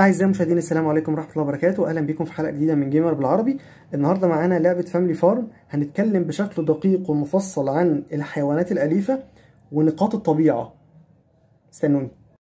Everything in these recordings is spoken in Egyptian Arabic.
أعزائي المشاهدين السلام عليكم ورحمة الله وبركاته أهلا بكم في حلقة جديدة من جيمر بالعربي النهاردة معانا لعبة فاميلي فارم هنتكلم بشكل دقيق ومفصل عن الحيوانات الأليفة ونقاط الطبيعة استنوني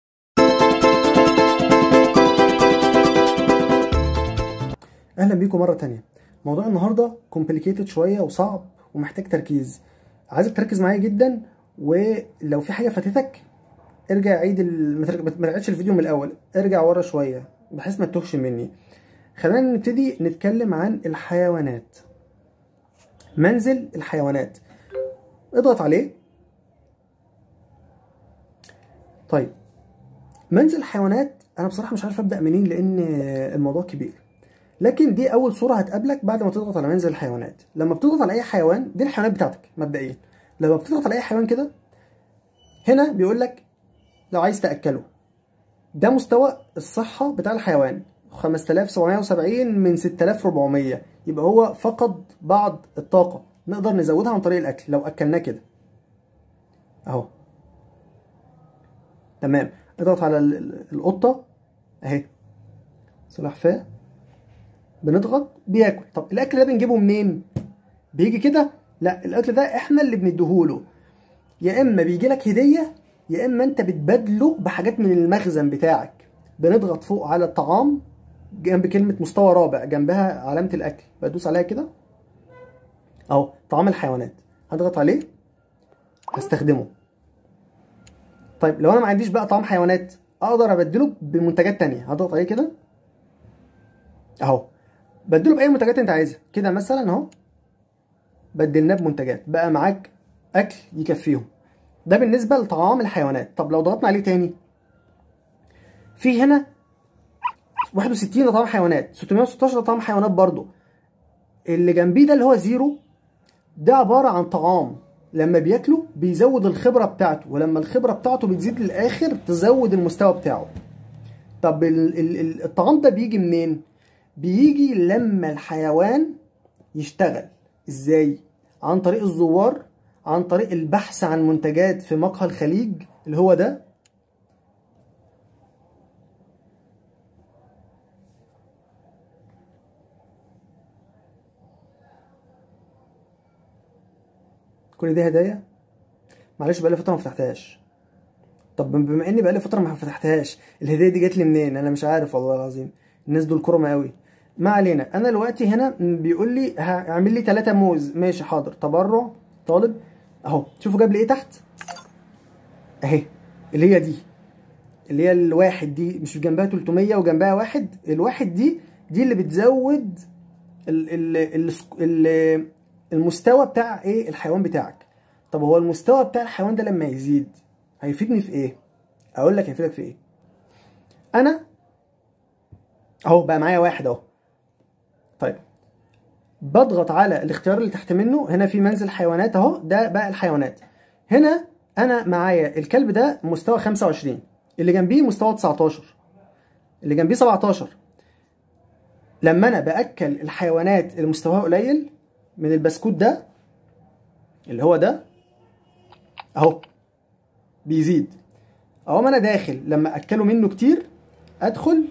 أهلا بكم مرة تانية موضوع النهاردة كومبليكيتد شوية وصعب ومحتاج تركيز عايزك تركز معايا جدا ولو في حاجة فاتتك ارجع عيد ال... ما ترج- ما ترجعش الفيديو من الاول ارجع ورا شويه بحيث ما تتوهش مني خلينا نبتدي نتكلم عن الحيوانات منزل الحيوانات اضغط عليه طيب منزل الحيوانات انا بصراحه مش عارف ابدا منين لان الموضوع كبير لكن دي اول صوره هتقابلك بعد ما تضغط على منزل الحيوانات لما بتضغط على اي حيوان دي الحيوانات بتاعتك مبدئيا لما بتضغط على اي حيوان كده هنا بيقول لك لو عايز تأكله ده مستوى الصحة بتاع الحيوان 5770 من 6400 يبقى هو فقد بعض الطاقة نقدر نزودها عن طريق الأكل لو أكلناه كده أهو تمام اضغط على ال- ال- القطة أهي سلحفاة بنضغط بياكل طب الأكل ده بنجيبه منين؟ بيجي كده؟ لا الأكل ده إحنا اللي بنديهوله يا اما بيجي لك هديه يا اما انت بتبادله بحاجات من المخزن بتاعك بنضغط فوق على الطعام جنب كلمه مستوى رابع جنبها علامه الاكل بدوس عليها كده اهو طعام الحيوانات هضغط عليه هستخدمه طيب لو انا ما عنديش بقى طعام حيوانات اقدر ابدله بمنتجات تانية هضغط عليه كده اهو بدله باي منتجات انت عايزها كده مثلا اهو بدلناه بمنتجات بقى معاك اكل يكفيهم ده بالنسبه لطعام الحيوانات طب لو ضغطنا عليه تاني في هنا 61 ده طعام حيوانات 616 ده طعام حيوانات برضو اللي جنبيه ده اللي هو زيرو ده عباره عن طعام لما بياكله بيزود الخبره بتاعته ولما الخبره بتاعته بتزيد للاخر تزود المستوى بتاعه طب ال- ال- ال- الطعام ده بيجي منين بيجي لما الحيوان يشتغل ازاي عن طريق الزوار عن طريق البحث عن منتجات في مقهى الخليج اللي هو ده كل دي هدايا معلش بقالي فتره ما فتحتهاش طب بما اني بقالي فتره ما فتحتهاش الهديه دي جات لي منين انا مش عارف والله العظيم الناس دول كرمه قوي ما علينا انا دلوقتي هنا بيقول لي هعمل لي 3 موز ماشي حاضر تبرع طالب اهو شوفوا جاب لي ايه تحت اهي اللي هي دي اللي هي الواحد دي مش جنبها 300 وجنبها واحد الواحد دي دي اللي بتزود ال ال ال ال المستوى بتاع ايه الحيوان بتاعك طب هو المستوى بتاع الحيوان ده لما يزيد هيفيدني في ايه اقول لك هيفيدك في ايه انا اهو بقى معايا واحد اهو طيب بضغط على الاختيار اللي تحت منه هنا في منزل حيوانات اهو ده بقى الحيوانات هنا انا معايا الكلب ده مستوى 25 اللي جنبيه مستوى 19 اللي جنبيه 17 لما انا باكل الحيوانات اللي مستواها قليل من البسكوت ده اللي هو ده اهو بيزيد اهو ما انا داخل لما اكله منه كتير ادخل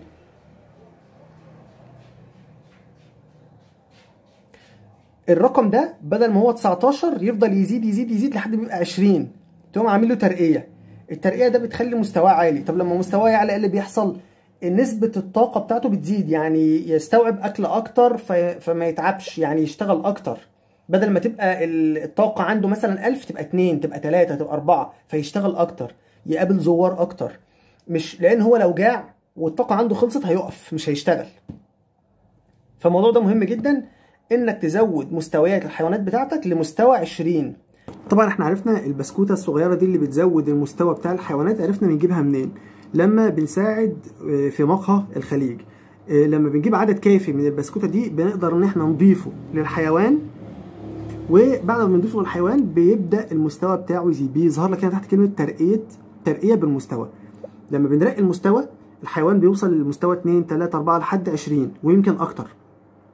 الرقم ده بدل ما هو 19 يفضل يزيد يزيد يزيد لحد ما يبقى 20 تقوم عامل له ترقيه الترقيه ده بتخلي مستواه عالي طب لما مستواه يعلى ايه اللي بيحصل نسبة الطاقة بتاعته بتزيد يعني يستوعب أكل أكتر في فما يتعبش يعني يشتغل أكتر بدل ما تبقى ال- الطاقة عنده مثلا 1000 تبقى 2 تبقى 3 تبقى 4 فيشتغل أكتر يقابل زوار أكتر مش لأن هو لو جاع والطاقة عنده خلصت هيقف مش هيشتغل فالموضوع ده مهم جدا انك تزود مستويات الحيوانات بتاعتك لمستوى 20 طبعا احنا عرفنا البسكوته الصغيره دي اللي بتزود المستوى بتاع الحيوانات عرفنا بنجيبها منين لما بنساعد آه، في مقهى الخليج آه، لما بنجيب عدد كافي من البسكوته دي بنقدر ان احنا نضيفه للحيوان وبعد ما بنضيفه للحيوان بيبدا المستوى بتاعه يزيد بيظهر لك هنا تحت كلمه ترقيه ترقيه بالمستوى لما بنرقي المستوى الحيوان بيوصل لمستوى 2 3 4 لحد 20 ويمكن اكتر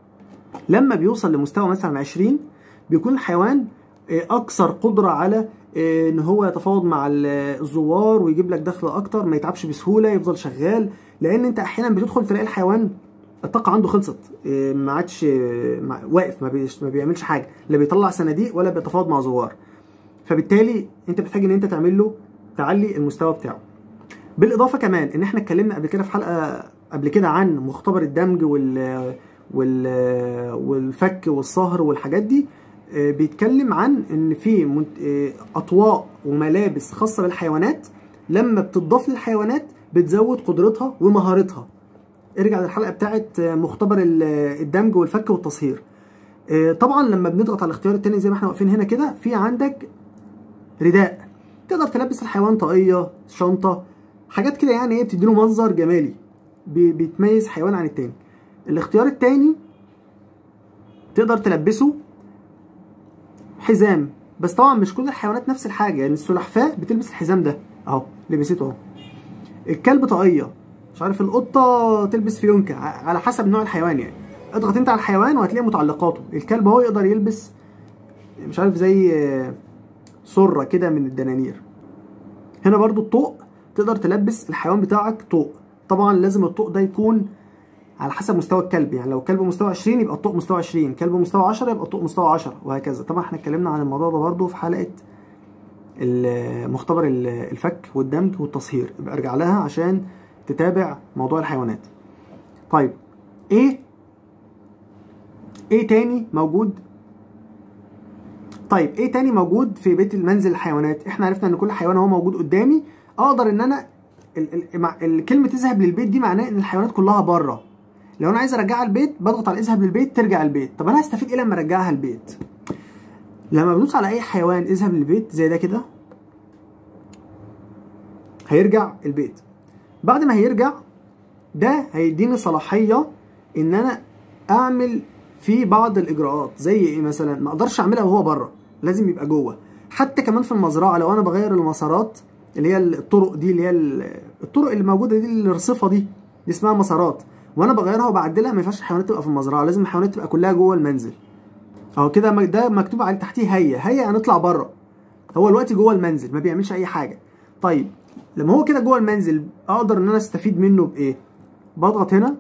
لما بيوصل لمستوى مثلا 20 بيكون الحيوان آه، اكثر قدره على آه، ان هو يتفاوض مع ال- الزوار ويجيب لك دخل اكتر ما يتعبش بسهوله يفضل شغال لان انت احيانا بتدخل تلاقي الحيوان الطاقه عنده خلصت آه، ما عادش آه، ما- واقف ما, بيش ما بيعملش حاجه لا بيطلع صناديق ولا بيتفاوض مع زوار فبالتالي انت محتاج ان انت تعمل له تعلي المستوى بتاعه بالاضافه كمان ان احنا اتكلمنا قبل كده في حلقه قبل كده عن مختبر الدمج وال وال والفك والصهر والحاجات دي آه، بيتكلم عن ان في منت- آه، اطواق وملابس خاصه بالحيوانات لما بتضاف للحيوانات بتزود قدرتها ومهارتها ارجع للحلقه بتاعت آه، مختبر ال- الدمج والفك والتصهير آه، طبعا لما بنضغط على الاختيار التاني زي ما احنا واقفين هنا كده في عندك رداء تقدر تلبس الحيوان طاقيه شنطه حاجات كده يعني ايه بتديله منظر جمالي بي- بيتميز حيوان عن التاني الاختيار التاني تقدر تلبسه حزام بس طبعا مش كل الحيوانات نفس الحاجه يعني السلحفاه بتلبس الحزام ده اهو لبسته اهو الكلب طاقيه مش عارف القطه تلبس فيونكه ع- على حسب نوع الحيوان يعني اضغط انت على الحيوان وهتلاقي متعلقاته الكلب هو يقدر يلبس مش عارف زي آه، سره كده من الدنانير هنا برضو الطوق تقدر تلبس الحيوان بتاعك طوق طبعا لازم الطوق ده يكون على حسب مستوى الكلب يعني لو كلب مستوى 20 يبقى الطوق مستوى 20 كلب مستوى 10 يبقى الطوق مستوى 10 وهكذا طبعا احنا اتكلمنا عن الموضوع ده برضو في حلقه ال- مختبر ال- الفك والدمج والتصهير يبقى ارجع لها عشان تتابع موضوع الحيوانات طيب ايه ايه تاني موجود طيب ايه تاني موجود في بيت المنزل الحيوانات احنا عرفنا ان كل حيوان هو موجود قدامي اقدر ان انا ال- ال- مع- الكلمه تذهب للبيت دي معناه ان الحيوانات كلها بره لو انا عايز ارجعها البيت بضغط على اذهب للبيت ترجع البيت طب انا هستفيد ايه لما ارجعها البيت لما بدوس على اي حيوان اذهب للبيت زي ده كده هيرجع البيت بعد ما هيرجع ده هيديني صلاحيه ان انا اعمل فيه بعض الاجراءات زي ايه مثلا ما اقدرش اعملها وهو بره لازم يبقى جوه حتى كمان في المزرعه لو انا بغير المسارات اللي هي الطرق دي اللي هي ال- الطرق اللي موجوده دي الرصيفه دي دي اسمها مسارات وانا بغيرها وبعدلها ما ينفعش الحيوانات تبقى في المزرعه لازم الحيوانات تبقى كلها جوه المنزل اهو كده م- ده مكتوب على تحتيه هيا هيا هنطلع بره هو دلوقتي جوه المنزل ما بيعملش اي حاجه طيب لما هو كده جوه المنزل اقدر ان انا استفيد منه بايه بضغط هنا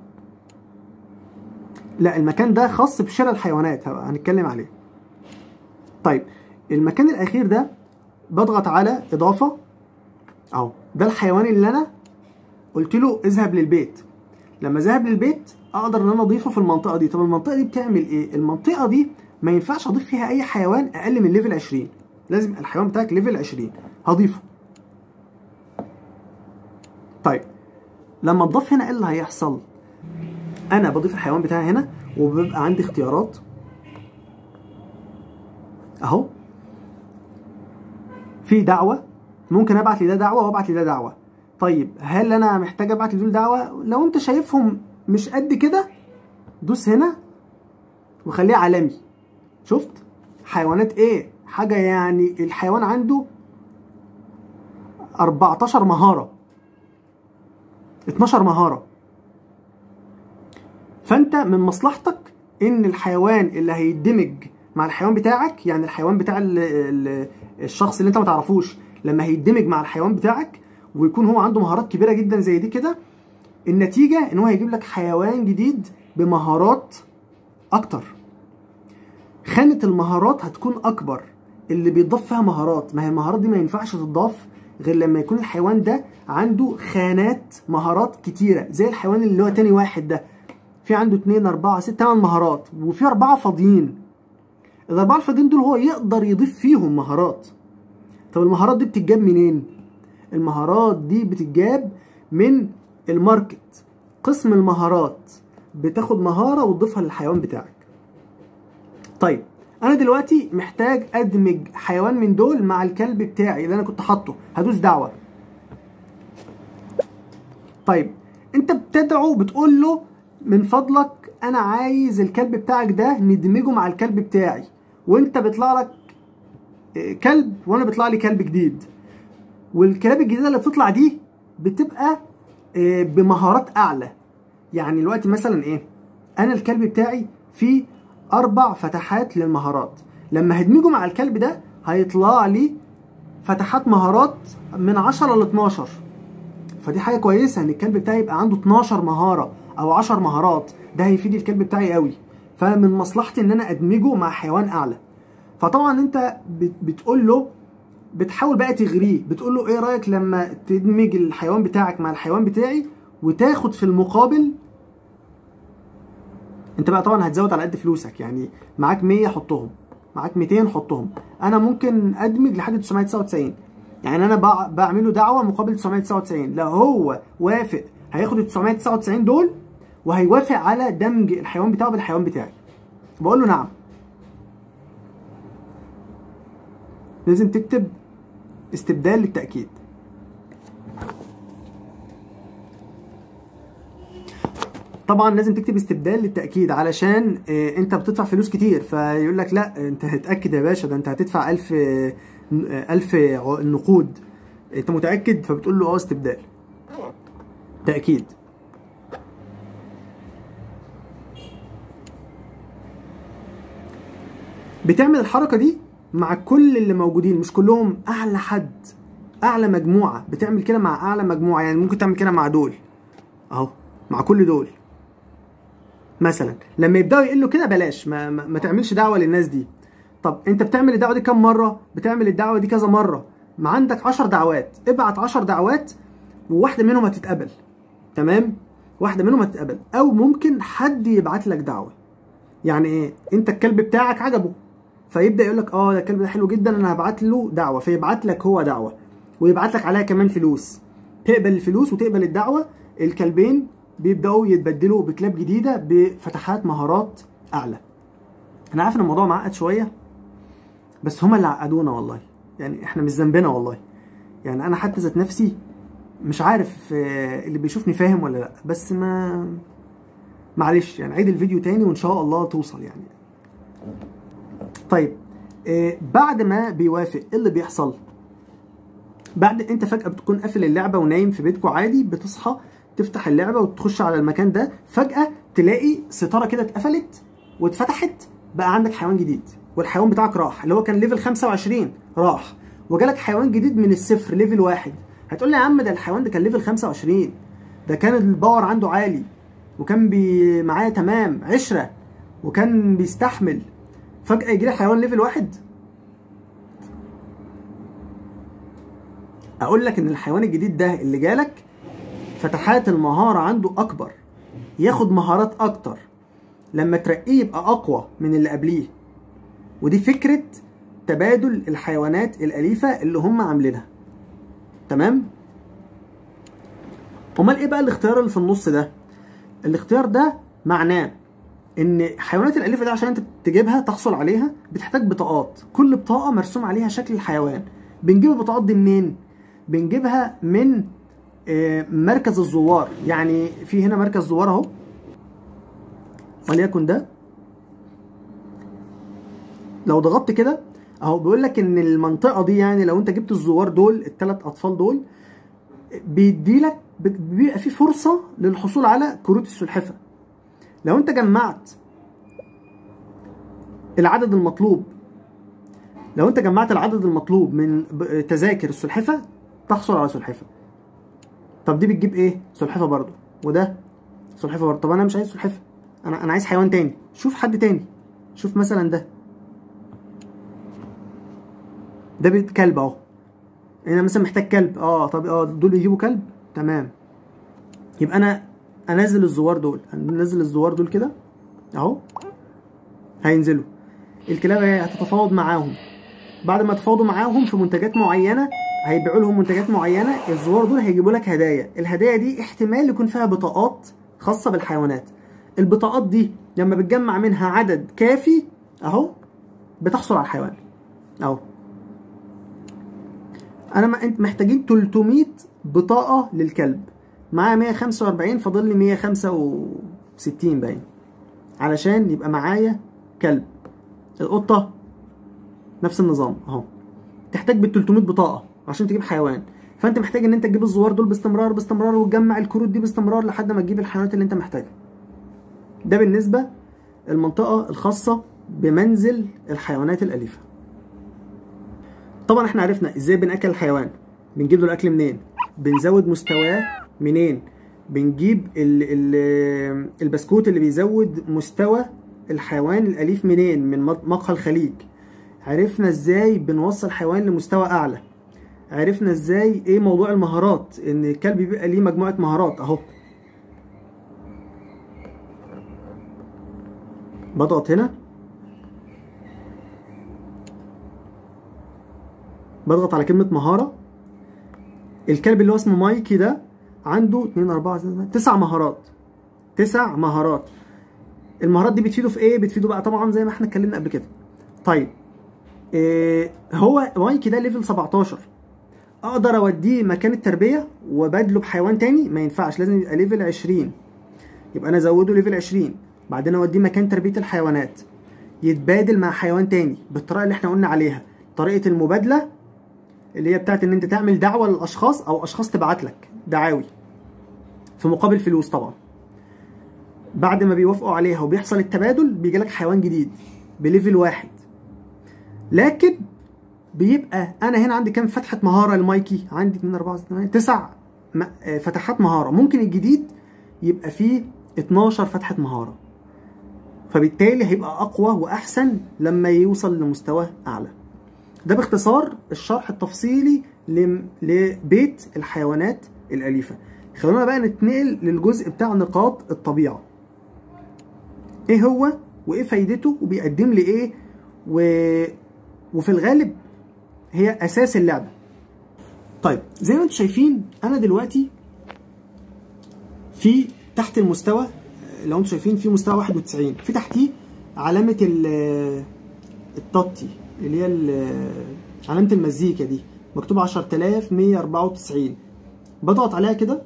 لا المكان ده خاص بشراء الحيوانات هبقى هنتكلم عليه طيب المكان الاخير ده بضغط على اضافه اهو ده الحيوان اللي انا قلت له اذهب للبيت لما ذهب للبيت اقدر ان انا اضيفه في المنطقه دي طب المنطقه دي بتعمل ايه المنطقه دي ما ينفعش اضيف فيها اي حيوان اقل من ليفل 20 لازم الحيوان بتاعك ليفل 20 هضيفه طيب لما تضاف هنا ايه اللي هيحصل انا بضيف الحيوان بتاعي هنا وبيبقى عندي اختيارات اهو في دعوه ممكن ابعت لده دعوه وابعت لده دعوه طيب هل انا محتاج ابعت لدول دعوه لو انت شايفهم مش قد كده دوس هنا وخليه عالمي شفت حيوانات ايه حاجه يعني الحيوان عنده 14 مهاره 12 مهاره فانت من مصلحتك ان الحيوان اللي هيدمج مع الحيوان بتاعك يعني الحيوان بتاع ال ال الشخص اللي انت ما تعرفوش لما هيدمج مع الحيوان بتاعك ويكون هو عنده مهارات كبيره جدا زي دي كده النتيجه ان هو هيجيب لك حيوان جديد بمهارات اكتر خانه المهارات هتكون اكبر اللي بيتضاف فيها مهارات ما هي المهارات دي ما ينفعش تضاف غير لما يكون الحيوان ده عنده خانات مهارات كتيره زي الحيوان اللي هو تاني واحد ده في عنده اتنين اربعة ست تمن مهارات وفي اربعة فاضيين الاربعة الفاضيين دول هو يقدر يضيف فيهم مهارات طب المهارات دي بتتجاب منين المهارات دي بتتجاب من الماركت قسم المهارات بتاخد مهارة وتضيفها للحيوان بتاعك طيب انا دلوقتي محتاج ادمج حيوان من دول مع الكلب بتاعي اللي انا كنت حاطه هدوس دعوة طيب انت بتدعو بتقول له من فضلك انا عايز الكلب بتاعك ده ندمجه مع الكلب بتاعي وانت بيطلع لك كلب وانا بيطلع لي كلب جديد والكلاب الجديده اللي بتطلع دي بتبقى بمهارات اعلى يعني دلوقتي مثلا ايه انا الكلب بتاعي فيه اربع فتحات للمهارات لما هدمجه مع الكلب ده هيطلع لي فتحات مهارات من 10 ل 12 فدي حاجه كويسه ان الكلب بتاعي يبقى عنده 12 مهاره او 10 مهارات ده هيفيد الكلب بتاعي قوي فمن مصلحتي ان انا ادمجه مع حيوان اعلى فطبعا انت بت- بتقول له بتحاول بقى تغريه بتقول له ايه رايك لما تدمج الحيوان بتاعك مع الحيوان بتاعي وتاخد في المقابل انت بقى طبعا هتزود على قد فلوسك يعني معاك 100 حطهم معاك 200 حطهم انا ممكن ادمج لحد 999 يعني انا بع- بعمل له دعوه مقابل 999 لو هو وافق هياخد ال 999 دول وهيوافق على دمج الحيوان بتاعه بالحيوان بتاعي بقول له نعم لازم تكتب استبدال للتأكيد طبعا لازم تكتب استبدال للتأكيد علشان آه، انت بتدفع فلوس كتير فيقول لك لا انت هتأكد يا باشا ده انت هتدفع 1000 آه، ألف ع- نقود انت متأكد فبتقول له اه استبدال تأكيد بتعمل الحركة دي مع كل اللي موجودين مش كلهم أعلى حد أعلى مجموعة بتعمل كده مع أعلى مجموعة يعني ممكن تعمل كده مع دول أهو مع كل دول مثلا لما يبداوا يقلوا كده بلاش ما, ما, ما تعملش دعوه للناس دي طب انت بتعمل الدعوه دي كام مره بتعمل الدعوه دي كذا مره ما عندك 10 دعوات ابعت 10 دعوات وواحده منهم هتتقبل تمام واحده منهم هتتقبل او ممكن حد يبعت لك دعوه يعني ايه انت الكلب بتاعك عجبه فيبدا يقول لك اه ده الكلب ده حلو جدا انا هبعت له دعوه فيبعت لك هو دعوه ويبعت لك عليها كمان فلوس تقبل الفلوس وتقبل الدعوه الكلبين بيبداوا يتبدلوا بكلاب جديده بفتحات مهارات اعلى انا عارف ان الموضوع معقد شويه بس هما اللي عقدونا والله يعني احنا مش ذنبنا والله يعني انا حتى ذات نفسي مش عارف آه، اللي بيشوفني فاهم ولا لا بس ما معلش يعني عيد الفيديو تاني وان شاء الله توصل يعني طيب آه، بعد ما بيوافق ايه اللي بيحصل بعد انت فجأة بتكون قافل اللعبة ونايم في بيتكو عادي بتصحى تفتح اللعبة وتخش على المكان ده فجأة تلاقي ستارة كده اتقفلت واتفتحت بقى عندك حيوان جديد والحيوان بتاعك راح اللي هو كان ليفل 25 راح وجالك حيوان جديد من الصفر ليفل واحد هتقول لي يا عم ده الحيوان ده كان ليفل 25 ده كان الباور عنده عالي وكان بي معايا تمام عشرة وكان بيستحمل فجأة يجي لي حيوان ليفل واحد اقول لك ان الحيوان الجديد ده اللي جالك فتحات المهارة عنده اكبر ياخد مهارات اكتر لما ترقيه يبقى اقوى من اللي قبليه ودي فكرة تبادل الحيوانات الاليفة اللي هم عاملينها تمام امال ايه بقى الاختيار اللي في النص ده الاختيار ده معناه ان الحيوانات الاليفه دي عشان انت تجيبها تحصل عليها بتحتاج بطاقات كل بطاقه مرسوم عليها شكل الحيوان بنجيب البطاقات دي منين بنجيبها من آه، مركز الزوار يعني في هنا مركز زوار اهو وليكن ده لو ضغطت كده اهو بيقول لك ان المنطقه دي يعني لو انت جبت الزوار دول الثلاث اطفال دول بيديلك بيبقى في فرصه للحصول على كروت السلحفه لو انت جمعت العدد المطلوب لو انت جمعت العدد المطلوب من ب- تذاكر السلحفه تحصل على سلحفه طب دي بتجيب ايه سلحفه برضو وده سلحفه برضو طب انا مش عايز سلحفه انا انا عايز حيوان تاني شوف حد تاني شوف مثلا ده ده بيت كلب اهو انا مثلا محتاج كلب اه طب اه دول يجيبوا كلب تمام يبقى انا انزل الزوار دول انزل الزوار دول كده اهو هينزلوا الكلاب هي هتتفاوض معاهم بعد ما تفاوضوا معاهم في منتجات معينه هيبيعوا لهم منتجات معينه الزوار دول هيجيبوا لك هدايا الهدايا دي احتمال يكون فيها بطاقات خاصه بالحيوانات البطاقات دي لما بتجمع منها عدد كافي اهو بتحصل على الحيوان اهو انا ما انت محتاجين 300 بطاقه للكلب معايا 145 فاضل لي 165 باين علشان يبقى معايا كلب القطه نفس النظام اهو تحتاج بال 300 بطاقه عشان تجيب حيوان فانت محتاج ان انت تجيب الزوار دول باستمرار باستمرار وتجمع الكروت دي باستمرار لحد ما تجيب الحيوانات اللي انت محتاجها ده بالنسبه المنطقه الخاصه بمنزل الحيوانات الاليفه طبعا احنا عرفنا ازاي بناكل الحيوان بنجيب له الاكل منين بنزود مستواه منين بنجيب ال ال البسكوت اللي بيزود مستوى الحيوان الاليف منين من مقهى الخليج عرفنا ازاي بنوصل الحيوان لمستوى اعلى عرفنا ازاي ايه موضوع المهارات ان الكلب بيبقى ليه مجموعه مهارات اهو بضغط هنا بضغط على كلمة مهارة الكلب اللي هو اسمه مايكي ده عنده 2 4 9 مهارات تسع مهارات المهارات دي بتفيده في ايه؟ بتفيده بقى طبعا زي ما احنا اتكلمنا قبل كده. طيب إيه هو مايكي ده ليفل 17 اقدر اوديه مكان التربيه وبدله بحيوان تاني ما ينفعش لازم يبقى ليفل 20 يبقى انا ازوده ليفل 20 بعدين اوديه مكان تربيه الحيوانات يتبادل مع حيوان تاني بالطريقه اللي احنا قلنا عليها طريقه المبادله اللي هي بتاعت ان انت تعمل دعوه للاشخاص او اشخاص تبعت لك دعاوي في مقابل فلوس طبعا بعد ما بيوافقوا عليها وبيحصل التبادل بيجي لك حيوان جديد بليفل واحد لكن بيبقى انا هنا عندي كام فتحه مهاره لمايكي عندي 2 4 8 9 فتحات مهاره ممكن الجديد يبقى فيه 12 فتحه مهاره فبالتالي هيبقى اقوى واحسن لما يوصل لمستوى اعلى ده باختصار الشرح التفصيلي لبيت الحيوانات الاليفه خلونا بقى نتنقل للجزء بتاع نقاط الطبيعه ايه هو وايه فايدته وبيقدم لي ايه و... وفي الغالب هي اساس اللعبه طيب زي ما انتم شايفين انا دلوقتي في تحت المستوى لو انتم شايفين في مستوى 91 في تحتيه علامه التطي اللي هي علامه المزيكا دي مكتوب 10194 بضغط عليها كده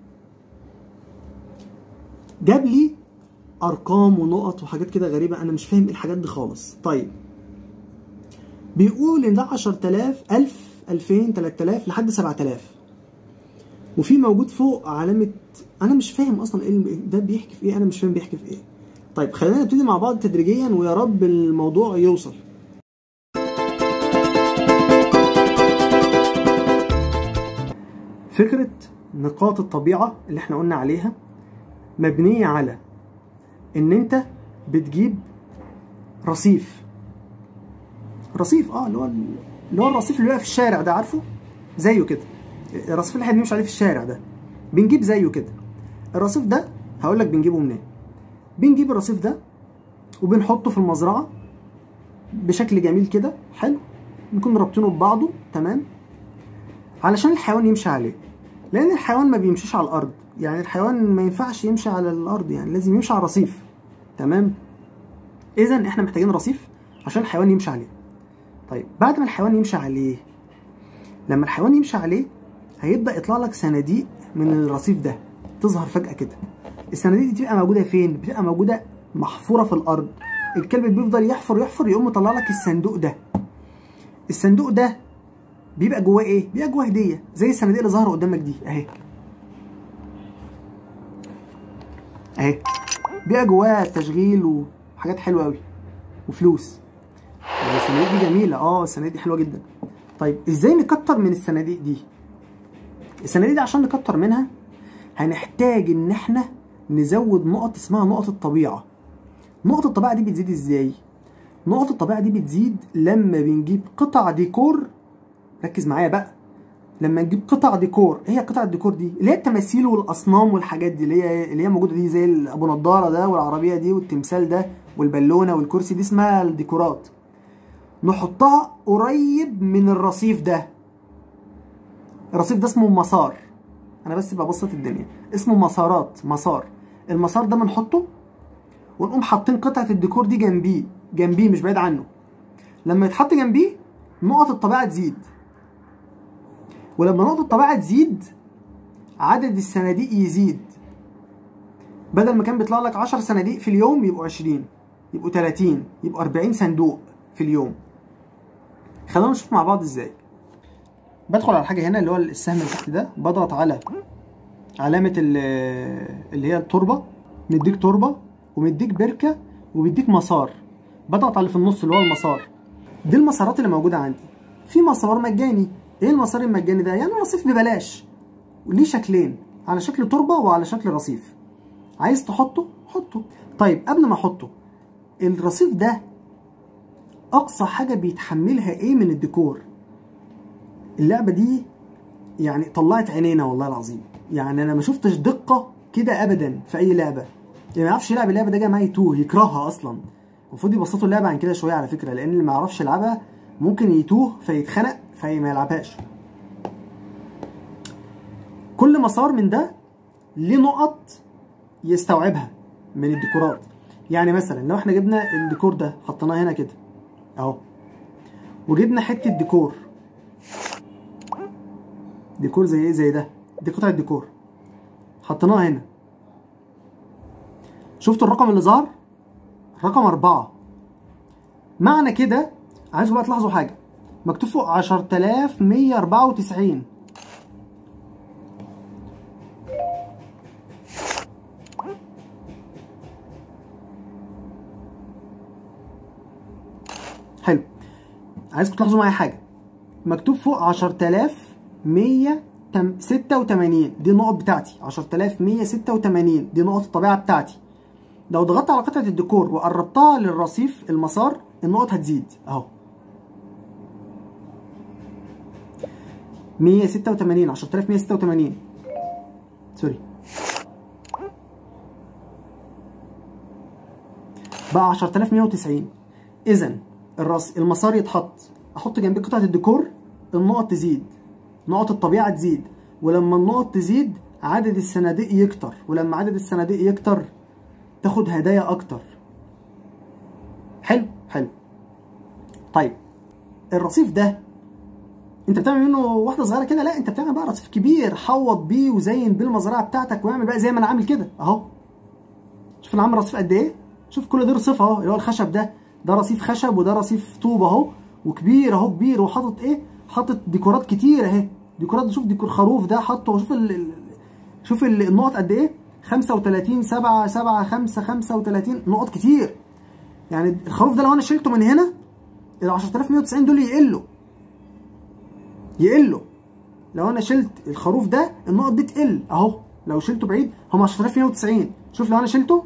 جاب لي ارقام ونقط وحاجات كده غريبه انا مش فاهم ايه الحاجات دي خالص طيب بيقول ان ده 10000 1000 2000 3000 لحد 7000 وفي موجود فوق علامه انا مش فاهم اصلا ايه ده بيحكي في ايه انا مش فاهم بيحكي في ايه طيب خلينا نبتدي مع بعض تدريجيا ويا رب الموضوع يوصل فكرة نقاط الطبيعة اللي احنا قلنا عليها مبنية على ان انت بتجيب رصيف رصيف اه اللي هو اللي هو الرصيف اللي بيبقى في الشارع ده عارفه زيه كده الرصيف اللي احنا بنمشي عليه في الشارع ده بنجيب زيه كده الرصيف ده هقول لك بنجيبه منين بنجيب الرصيف ده وبنحطه في المزرعه بشكل جميل كده حلو نكون رابطينه ببعضه تمام علشان الحيوان يمشي عليه لان الحيوان ما بيمشيش على الارض يعني الحيوان ما ينفعش يمشي على الارض يعني لازم يمشي على الرصيف تمام اذا احنا محتاجين رصيف عشان الحيوان يمشي عليه طيب بعد ما الحيوان يمشي عليه لما الحيوان يمشي عليه هيبدا يطلع لك صناديق من الرصيف ده تظهر فجاه كده الصناديق دي بتبقى موجوده فين بتبقى موجوده محفوره في الارض الكلب بيفضل يحفر يحفر يقوم مطلع لك الصندوق ده الصندوق ده بيبقى جواه ايه بيبقى جواه هديه زي الصناديق اللي ظاهره قدامك دي اهي اهي بيبقى جواه تشغيل وحاجات حلوه قوي وفلوس يعني الصناديق دي جميله اه الصناديق دي حلوه جدا طيب ازاي نكتر من الصناديق دي الصناديق دي عشان نكتر منها هنحتاج ان احنا نزود نقط اسمها نقط الطبيعه نقط الطبيعه دي بتزيد ازاي نقط الطبيعه دي بتزيد لما بنجيب قطع ديكور ركز معايا بقى لما نجيب قطع ديكور ايه هي قطع الديكور دي اللي هي التماثيل والاصنام والحاجات دي اللي هي اللي هي موجوده دي زي ابو نضاره ده والعربيه دي والتمثال ده والبالونه والكرسي دي اسمها الديكورات نحطها قريب من الرصيف ده الرصيف ده اسمه مسار انا بس ببسط الدنيا اسمه مسارات مسار المسار ده بنحطه ونقوم حاطين قطعه الديكور دي جنبيه جنبيه مش بعيد عنه لما يتحط جنبيه نقط الطبيعه تزيد ولما نقط الطبيعه تزيد عدد الصناديق يزيد بدل ما كان بيطلع لك 10 صناديق في اليوم يبقوا 20 يبقوا 30 يبقوا 40 صندوق في اليوم خلونا نشوف مع بعض ازاي بدخل على حاجه هنا اللي هو السهم اللي تحت ده بضغط على علامه اللي هي التربه مديك تربه ومديك بركه وبيديك مسار بضغط على اللي في النص اللي هو المسار دي المسارات اللي موجوده عندي في مسار مجاني ايه المسار المجاني ده يعني رصيف ببلاش وليه شكلين على شكل تربه وعلى شكل رصيف عايز تحطه حطه طيب قبل ما احطه الرصيف ده اقصى حاجه بيتحملها ايه من الديكور اللعبه دي يعني طلعت عينينا والله العظيم يعني انا ما شفتش دقه كده ابدا في اي لعبه اللي ما يعرفش يلعب اللعبه ده جاي معاه يتوه يكرهها اصلا المفروض يبسطوا اللعبه عن كده شويه على فكره لان اللي ما يعرفش يلعبها ممكن يتوه فيتخنق فما يلعبهاش كل مسار من ده ليه نقط يستوعبها من الديكورات يعني مثلا لو احنا جبنا الديكور ده حطيناه هنا كده اهو وجبنا حته ديكور ديكور زي ايه زي ده دي قطعه ديكور حطيناها هنا شفتوا الرقم اللي ظهر رقم أربعة معنى كده عايزكم بقى تلاحظوا حاجة مكتوب فوق عشرة آلاف مية أربعة وتسعين حلو عايزكم تلاحظوا معايا حاجة مكتوب فوق عشرة آلاف مية ستة وتمانين دي النقط بتاعتي عشرة آلاف مية ستة وتمانين دي نقط الطبيعة بتاعتي لو ضغطت على قطعة الديكور وقربتها للرصيف المسار النقط هتزيد اهو 186 10186 سوري بقى 10190 اذا الراس المسار يتحط احط جنبيه قطعة الديكور النقط تزيد نقط الطبيعة تزيد ولما النقط تزيد عدد الصناديق يكتر ولما عدد الصناديق يكتر تاخد هدايا اكتر حلو حلو طيب الرصيف ده انت بتعمل منه واحده صغيره كده لا انت بتعمل بقى رصيف كبير حوط بيه وزين بيه المزرعه بتاعتك واعمل بقى زي ما انا عامل كده اهو شوف انا عامل رصيف قد ايه شوف كل ده رصيف اهو اللي هو الخشب ده ده رصيف خشب وده رصيف طوب اهو وكبير اهو كبير وحاطط ايه حاطط ديكورات كتير اهي ديكورات شوف ديكور خروف ده حاطه شوف ال... شوف النقط قد ايه 35 7 7 5 35 نقط كتير يعني الخروف ده لو انا شلته من هنا ال 10190 دول يقلوا يقلوا لو انا شلت الخروف ده النقط دي تقل اهو لو شلته بعيد هم 10190 شوف لو انا شلته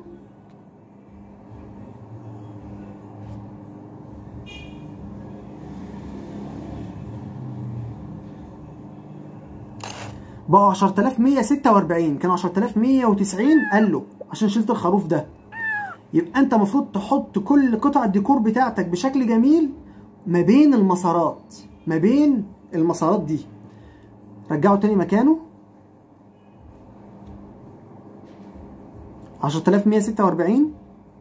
بقوا 10146 كانوا 10190 قالوا عشان شلت الخروف ده يبقى انت المفروض تحط كل قطع الديكور بتاعتك بشكل جميل ما بين المسارات ما بين المسارات دي رجعه تاني مكانه 10146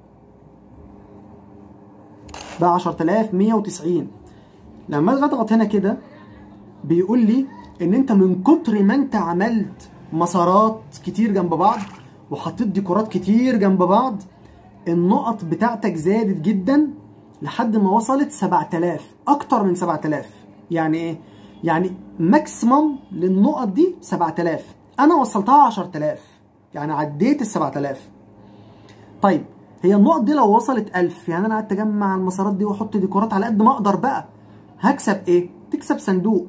بقى 10190 لما اضغط هنا كده بيقول لي ان انت من كتر ما انت عملت مسارات كتير جنب بعض وحطيت ديكورات كتير جنب بعض النقط بتاعتك زادت جدا لحد ما وصلت 7000 اكتر من 7000 يعني ايه يعني ماكسيمم للنقط دي 7000 انا وصلتها 10000 يعني عديت ال 7000 طيب هي النقط دي لو وصلت 1000 يعني انا قعدت اجمع المسارات دي واحط ديكورات على قد ما اقدر بقى هكسب ايه تكسب صندوق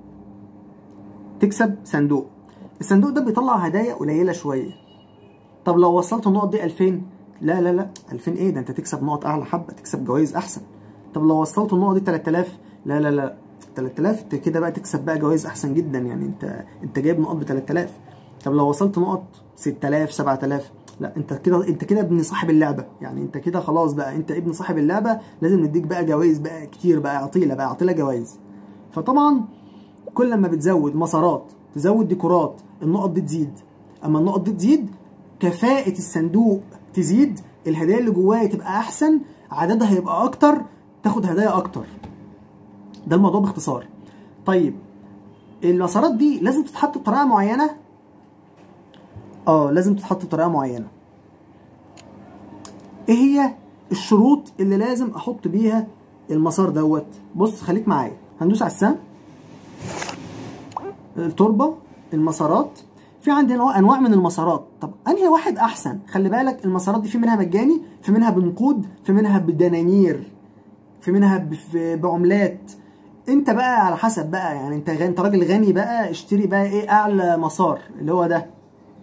تكسب صندوق الصندوق ده بيطلع هدايا قليله شويه طب لو وصلت النقط دي 2000 لا لا لا 2000 ايه ده انت تكسب نقط اعلى حبه تكسب جوائز احسن طب لو وصلت النقط دي 3000 لا لا لا 3000 انت كده بقى تكسب بقى جوائز احسن جدا يعني انت انت جايب نقط ب 3000 طب لو وصلت نقط 6000 7000 لا انت كده انت كده ابن صاحب اللعبه يعني انت كده خلاص بقى انت ابن صاحب اللعبه لازم نديك بقى جوائز بقى كتير بقى عطيله بقى عطيله جوائز فطبعا كل ما بتزود مسارات تزود ديكورات النقط دي تزيد اما النقط دي تزيد كفاءة الصندوق تزيد الهدايا اللي جواه تبقى احسن عددها هيبقى اكتر تاخد هدايا اكتر ده الموضوع باختصار طيب المسارات دي لازم تتحط بطريقه معينه اه لازم تتحط بطريقه معينه ايه هي الشروط اللي لازم احط بيها المسار دوت بص خليك معايا هندوس على السهم التربه المسارات في عندنا انواع من المسارات طب انهي واحد احسن خلي بالك المسارات دي في منها مجاني في منها بنقود في منها بدنانير في منها بعملات انت بقى على حسب بقى يعني انت غ... انت راجل غني بقى اشتري بقى ايه اعلى مسار اللي هو ده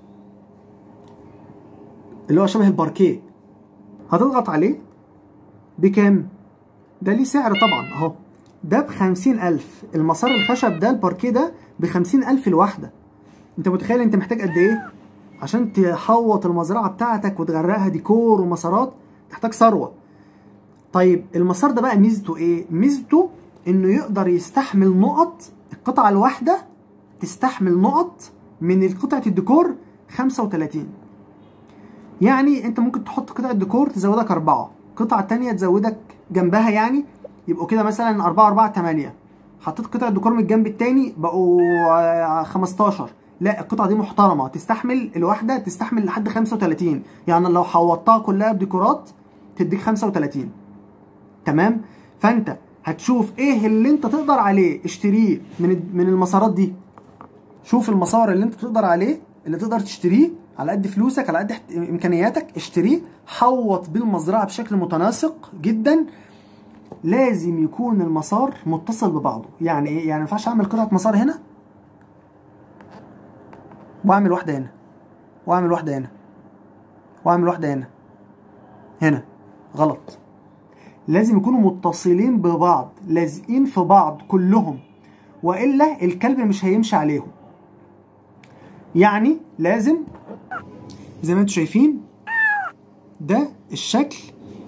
اللي هو شبه الباركيه هتضغط عليه بكام ده ليه سعر طبعا اهو ده بخمسين ألف المسار الخشب ده الباركيه ده بخمسين ألف الواحدة انت متخيل انت محتاج قد ايه عشان تحوط المزرعة بتاعتك وتغرقها ديكور ومسارات تحتاج ثروة طيب المسار ده بقى ميزته ايه ميزته انه يقدر يستحمل نقط القطعة الواحدة تستحمل نقط من قطعة الديكور 35 يعني انت ممكن تحط قطعة ديكور تزودك أربعة قطعة تانية تزودك جنبها يعني يبقوا كده مثلا أربعة أربعة تمانية حطيت قطعة ديكور من الجنب التاني بقوا 15 لا القطعة دي محترمة تستحمل الواحدة تستحمل لحد 35 يعني لو حوطتها كلها بديكورات تديك 35 تمام فانت هتشوف ايه اللي انت تقدر عليه اشتريه من من المسارات دي شوف المسار اللي انت تقدر عليه اللي تقدر تشتريه على قد فلوسك على قد امكانياتك اشتريه حوط بالمزرعه بشكل متناسق جدا لازم يكون المسار متصل ببعضه يعني ايه يعني ما ينفعش اعمل قطعه مسار هنا واعمل واحده هنا واعمل واحده هنا واعمل واحده هنا هنا غلط لازم يكونوا متصلين ببعض لازقين في بعض كلهم والا الكلب مش هيمشي عليهم يعني لازم زي ما انتم شايفين ده الشكل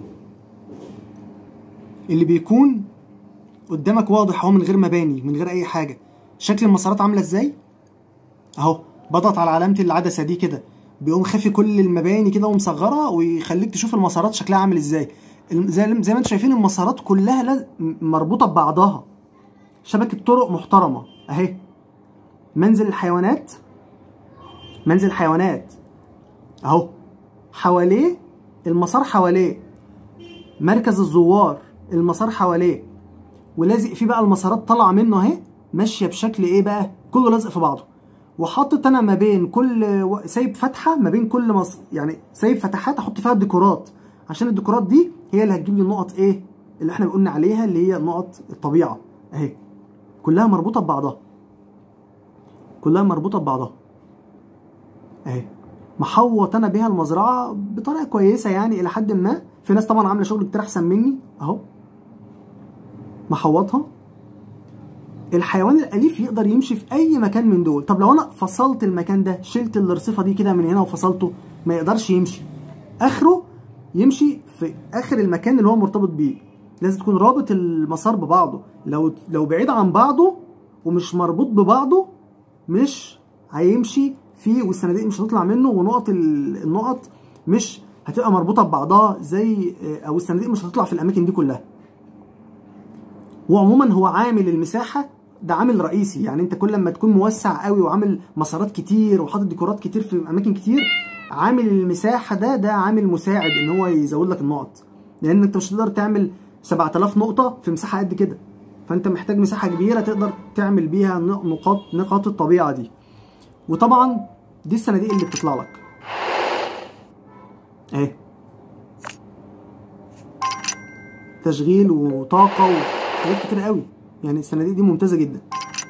اللي بيكون قدامك واضح اهو من غير مباني من غير اي حاجه شكل المسارات عامله ازاي اهو بضغط على علامه العدسه دي كده بيقوم خافي كل المباني كده ومصغرها ويخليك تشوف المسارات شكلها عامل ازاي زي زي ما انتم شايفين المسارات كلها مربوطه ببعضها شبكه طرق محترمه اهي منزل الحيوانات منزل الحيوانات اهو حواليه المسار حواليه مركز الزوار المسار حواليه ولازق فيه بقى المسارات طالعه منه اهي ماشيه بشكل ايه بقى كله لازق في بعضه وحاطط انا ما بين كل سايب فتحه ما بين كل مص... يعني سايب فتحات احط فيها الديكورات عشان الديكورات دي هي اللي هتجيب لي النقط ايه اللي احنا قلنا عليها اللي هي نقط الطبيعه اهي كلها مربوطه ببعضها كلها مربوطه ببعضها اهي محوط انا بيها المزرعه بطريقه كويسه يعني الى حد ما في ناس طبعا عامله شغل كتير احسن مني اهو محوطها الحيوان الاليف يقدر يمشي في اي مكان من دول طب لو انا فصلت المكان ده شلت الرصيفه دي كده من هنا وفصلته ما يقدرش يمشي اخره يمشي في اخر المكان اللي هو مرتبط بيه لازم تكون رابط المسار ببعضه لو لو بعيد عن بعضه ومش مربوط ببعضه مش هيمشي فيه والصناديق مش هتطلع منه ونقط النقط مش هتبقى مربوطه ببعضها زي او الصناديق مش هتطلع في الاماكن دي كلها وعموما هو عامل المساحه ده عامل رئيسي يعني انت كل ما تكون موسع قوي وعامل مسارات كتير وحاطط ديكورات كتير في اماكن كتير عامل المساحه ده ده عامل مساعد ان هو يزود لك النقط لان انت مش هتقدر تعمل 7000 نقطه في مساحه قد كده فانت محتاج مساحه كبيره تقدر تعمل بيها نقاط نقاط الطبيعه دي وطبعا دي الصناديق اللي بتطلع لك اهي تشغيل وطاقه وحاجات كتير قوي يعني الصناديق دي ممتازه جدا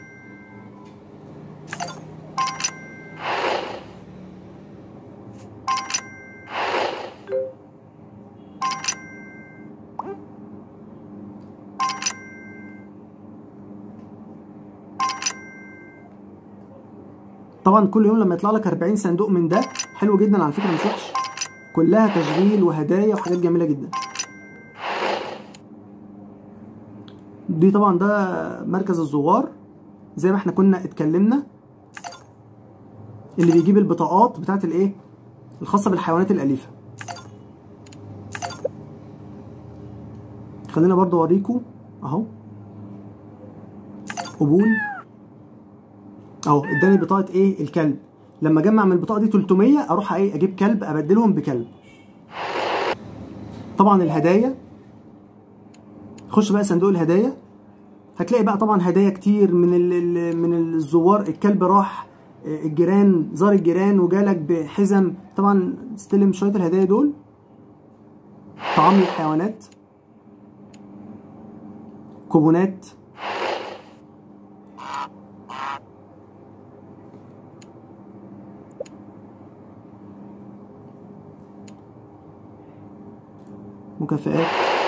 طبعا كل يوم لما يطلع لك 40 صندوق من ده حلو جدا على فكره مش وحش كلها تشغيل وهدايا وحاجات جميله جدا دي طبعا ده مركز الزوار زي ما احنا كنا اتكلمنا اللي بيجيب البطاقات بتاعت الايه الخاصه بالحيوانات الاليفه خلينا برضو اوريكم اهو قبول اهو اداني بطاقه ايه الكلب لما اجمع من البطاقه دي 300 اروح ايه اجيب كلب ابدلهم بكلب طبعا الهدايا خش بقى صندوق الهدايا هتلاقي بقى طبعا هدايا كتير من ال من الزوار الكلب راح الجيران زار الجيران وجالك بحزم طبعا استلم شويه الهدايا دول طعام الحيوانات كوبونات مكافآت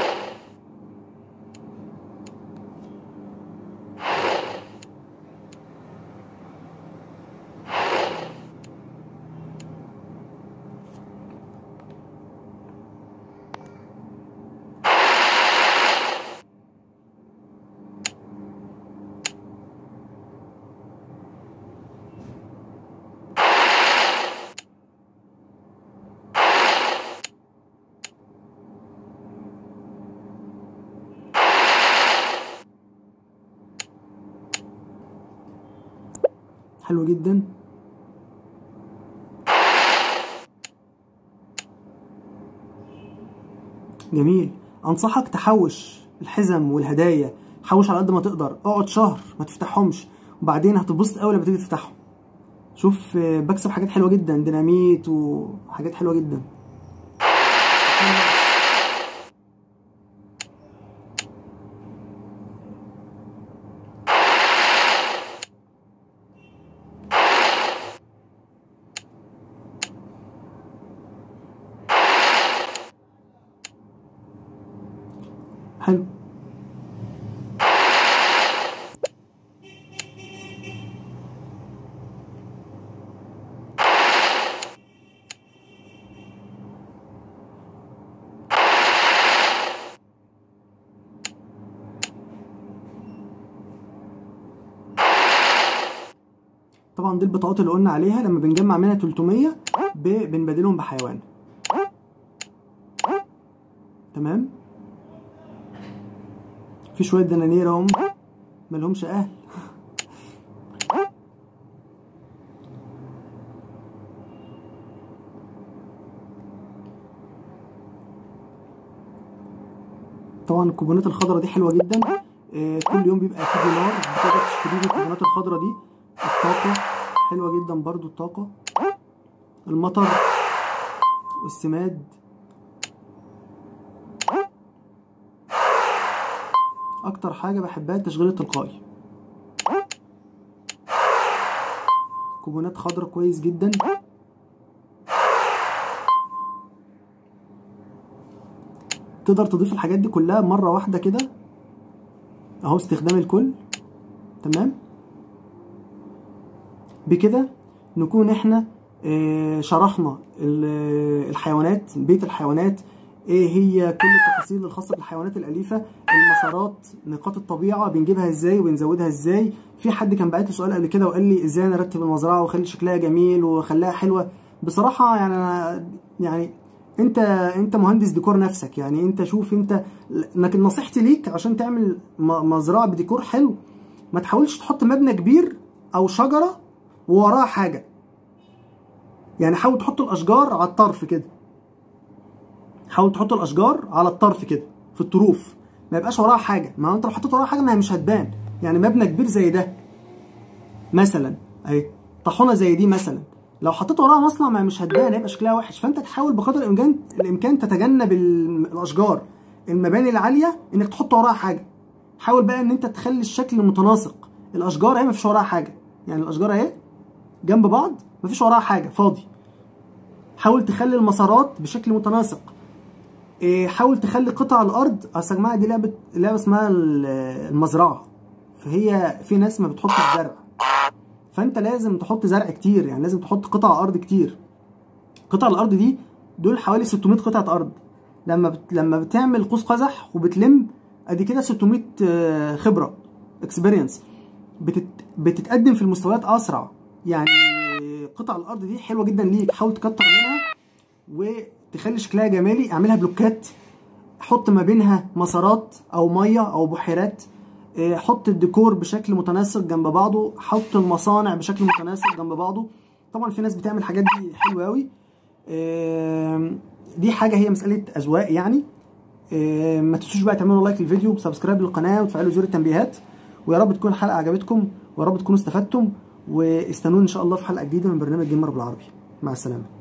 حلو جدا جميل انصحك تحوش الحزم والهدايا حوش على قد ما تقدر اقعد شهر ما تفتحهمش وبعدين هتتبسط قوي لما تيجي تفتحهم شوف آه، بكسب حاجات حلوه جدا ديناميت وحاجات حلوه جدا حلو طبعا دي البطاقات اللي قلنا عليها لما بنجمع منها 300 ب- بنبادلهم بحيوان تمام في شويه دنانير اهم ملهمش اهل طبعا الكوبونات الخضراء دي حلوه جدا آه، كل يوم بيبقى في دولار بتقدر تشتري بيه الكوبونات الخضراء دي الطاقه حلوه جدا برضو الطاقه المطر والسماد اكتر حاجه بحبها التشغيل التلقائي كوبونات خضراء كويس جدا تقدر تضيف الحاجات دي كلها مره واحده كده اهو استخدام الكل تمام بكده نكون احنا آه، شرحنا ال- الحيوانات بيت الحيوانات ايه هي كل التفاصيل الخاصه بالحيوانات الاليفه المسارات نقاط الطبيعه بنجيبها ازاي وبنزودها ازاي في حد كان بعت لي سؤال قبل كده وقال لي ازاي نرتب المزرعه واخلي شكلها جميل واخليها حلوه بصراحه يعني انا يعني انت انت مهندس ديكور نفسك يعني انت شوف انت لكن نصيحتي ليك عشان تعمل م- مزرعه بديكور حلو ما تحاولش تحط مبنى كبير او شجره ووراها حاجه يعني حاول تحط الاشجار على الطرف كده حاول تحط الاشجار على الطرف كده في الطروف ما يبقاش وراها حاجه ما هو انت لو حطيت وراها حاجه ما هي مش هتبان يعني مبنى كبير زي ده مثلا اهي طاحونه زي دي مثلا لو حطيت وراها مصنع ما هي مش هتبان هيبقى شكلها وحش فانت تحاول بقدر الامكان الامكان تتجنب ال- الاشجار المباني العاليه انك تحط وراها حاجه حاول بقى ان انت تخلي الشكل متناسق الاشجار اهي ما فيش وراها حاجه يعني الاشجار اهي جنب بعض ما فيش وراها حاجه فاضي حاول تخلي المسارات بشكل متناسق إيه، حاول تخلي قطع الارض اصل يا جماعه دي لعبه لعبه اسمها ال- المزرعه فهي في ناس ما بتحطش زرع فانت لازم تحط زرع كتير يعني لازم تحط قطع ارض كتير قطع الارض دي دول حوالي 600 قطعه ارض لما بت... لما بتعمل قوس قزح وبتلم ادي كده 600 آه، خبره اكسبيرينس بتت... بتتقدم في المستويات اسرع يعني قطع الارض دي حلوه جدا ليك حاول تكتر منها وتخلي شكلها جمالي اعملها بلوكات حط ما بينها مسارات او ميه او بحيرات إيه، حط الديكور بشكل متناسق جنب بعضه حط المصانع بشكل متناسق جنب بعضه طبعا في ناس بتعمل الحاجات دي حلوه قوي إيه، دي حاجه هي مساله اذواق يعني إيه، ما تنسوش بقى تعملوا لايك للفيديو وسبسكرايب للقناه وتفعلوا زر التنبيهات ويا رب تكون الحلقه عجبتكم ويا رب تكونوا استفدتم واستنوني ان شاء الله في حلقه جديده من برنامج جيمر بالعربي مع السلامه